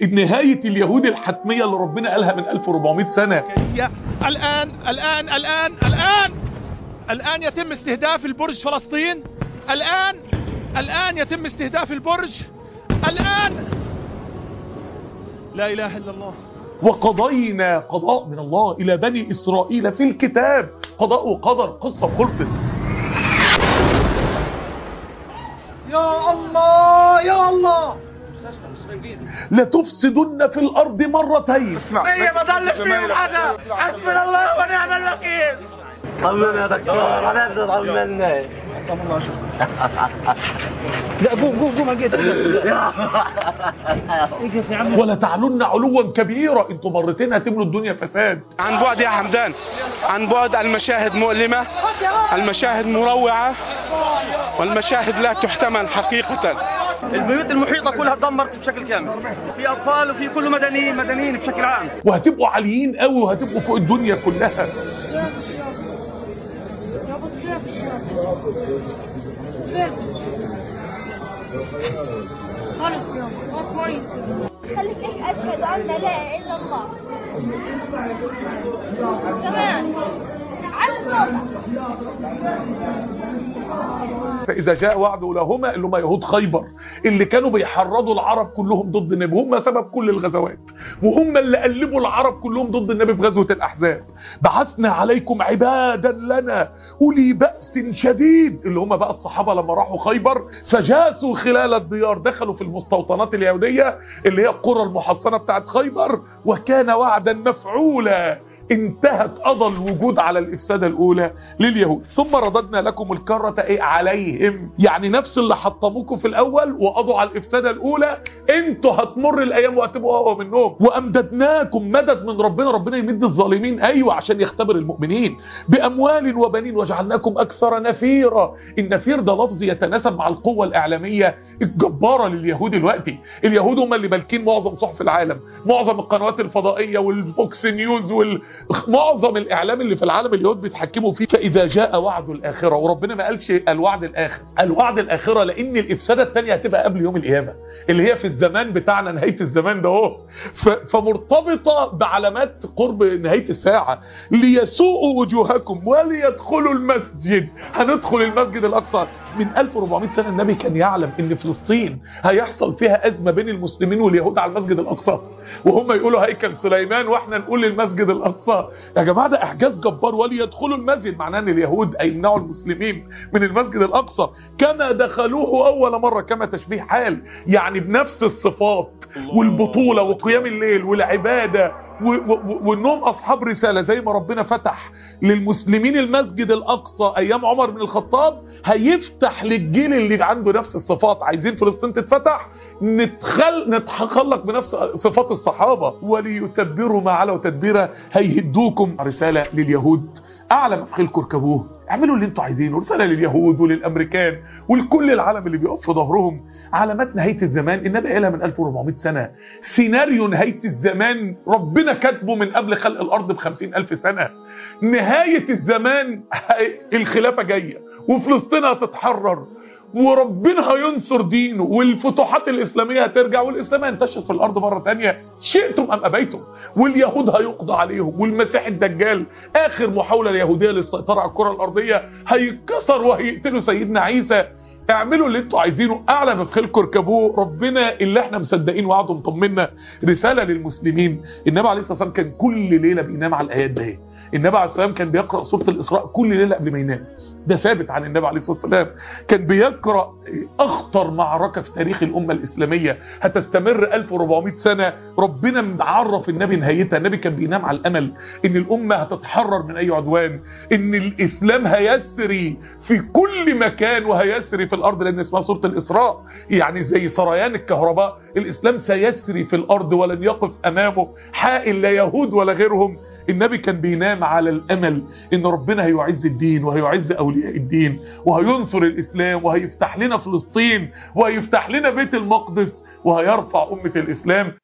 نهايه اليهود الحتميه اللي ربنا قالها من 1400 سنه يا الآن الآن الآن الآن الآن يتم استهداف البرج فلسطين الآن الآن يتم استهداف البرج الآن لا إله إلا الله وقضينا قضاء من الله الى بني اسرائيل في الكتاب قضاء وقدر قصه خلصت يا الله يا الله لتفسدن في الارض مرتين هي ما ضل فيهم حدا حسبنا الله ونعم الوكيل طمنا يا دكتور هنبدا طمنا لا قوم قوم قوم اجيت ولتعلن علوا كبيرا انتوا مرتين هتملوا الدنيا فساد عن بعد يا حمدان عن بعد المشاهد مؤلمة المشاهد مروعة والمشاهد لا تحتمل حقيقة البيوت المحيطه كلها اتدمرت بشكل كامل في اطفال وفي كل مدنيين مدنيين بشكل عام وهتبقوا عاليين قوي وهتبقوا فوق الدنيا كلها يابا طلعت الشارع طلعت خلص يابا اه كويس يابا خليك أشهد أن لا إله إلا الله كمان على الصوت فاذا جاء وعد اولاهما اللي هم يهود خيبر اللي كانوا بيحرضوا العرب كلهم ضد النبي هم سبب كل الغزوات وهم اللي قلبوا العرب كلهم ضد النبي في غزوه الاحزاب بعثنا عليكم عبادا لنا اولي باس شديد اللي هم بقى الصحابه لما راحوا خيبر فجاسوا خلال الديار دخلوا في المستوطنات اليهوديه اللي هي القرى المحصنه بتاعت خيبر وكان وعدا مفعولا انتهت قضى الوجود على الافسادة الاولى لليهود ثم رددنا لكم الكرة ايه عليهم يعني نفس اللي حطموكم في الاول وقضوا على الافسادة الاولى انتوا هتمر الايام وهتبقوا اقوى منهم وامددناكم مدد من ربنا ربنا يمد الظالمين ايوه عشان يختبر المؤمنين باموال وبنين وجعلناكم اكثر نفيرا النفير ده لفظ يتناسب مع القوة الاعلامية الجبارة لليهود دلوقتي اليهود هم اللي مالكين معظم صحف العالم معظم القنوات الفضائية والفوكس نيوز وال معظم الاعلام اللي في العالم اليهود بيتحكموا فيه فاذا جاء وعد الاخره وربنا ما قالش الوعد الاخر الوعد الاخره لان الافساده الثانيه هتبقى قبل يوم القيامه اللي هي في الزمان بتاعنا نهايه الزمان ده اهو ف- فمرتبطه بعلامات قرب نهايه الساعه ليسوءوا وجوهكم وليدخلوا المسجد هندخل المسجد الاقصى من 1400 سنه النبي كان يعلم ان فلسطين هيحصل فيها ازمه بين المسلمين واليهود على المسجد الاقصى وهم يقولوا هيكل سليمان واحنا نقول المسجد الاقصى يا جماعه ده احجاز جبار وليدخلوا المسجد معناه ان اليهود هيمنعوا المسلمين من المسجد الاقصى كما دخلوه اول مره كما تشبيه حال يعني بنفس الصفات والبطوله وقيام الليل والعباده و- و- وانهم اصحاب رساله زي ما ربنا فتح للمسلمين المسجد الاقصى ايام عمر بن الخطاب هيفتح للجيل اللي عنده نفس الصفات عايزين فلسطين تتفتح نتخل نتخلق بنفس صفات الصحابه وليتبروا ما علوا تدبيرا هيهدوكم رساله لليهود اعلى مفخلكم اركبوه اعملوا اللي انتوا عايزينه رساله لليهود وللامريكان ولكل العالم اللي بيقف في ظهرهم علامات نهايه الزمان النبي قالها من 1400 سنه سيناريو نهايه الزمان ربنا كاتبه من قبل خلق الارض ب 50000 سنه نهايه الزمان الخلافه جايه وفلسطين هتتحرر وربنا هينصر دينه والفتوحات الإسلامية هترجع والإسلام هينتشر في الأرض مرة تانية شئتم أم أبيتم واليهود هيقضى عليهم والمسيح الدجال آخر محاولة اليهودية للسيطرة على الكرة الأرضية هيتكسر وهيقتلوا سيدنا عيسى اعملوا اللي انتوا عايزينه اعلى مفخلكم اركبوه ربنا اللي احنا مصدقين وعده مطمنا رساله للمسلمين النبي عليه الصلاه والسلام كان كل ليله بينام على الايات دي النبي عليه الصلاه والسلام كان بيقرا سوره الاسراء كل ليله قبل ما ينام ده ثابت عن النبي عليه الصلاه والسلام كان بيقرا اخطر معركه في تاريخ الامه الاسلاميه هتستمر 1400 سنه ربنا معرف النبي نهايتها النبي كان بينام على الامل ان الامه هتتحرر من اي عدوان ان الاسلام هيسري في كل مكان وهيسري في الارض لان اسمها سوره الاسراء يعني زي سريان الكهرباء الاسلام سيسري في الارض ولن يقف امامه حائل لا يهود ولا غيرهم النبي كان بينام على الامل ان ربنا هيعز الدين وهيعز اولياء الدين وهينصر الاسلام وهيفتح لنا فلسطين وهيفتح لنا بيت المقدس وهيرفع امه الاسلام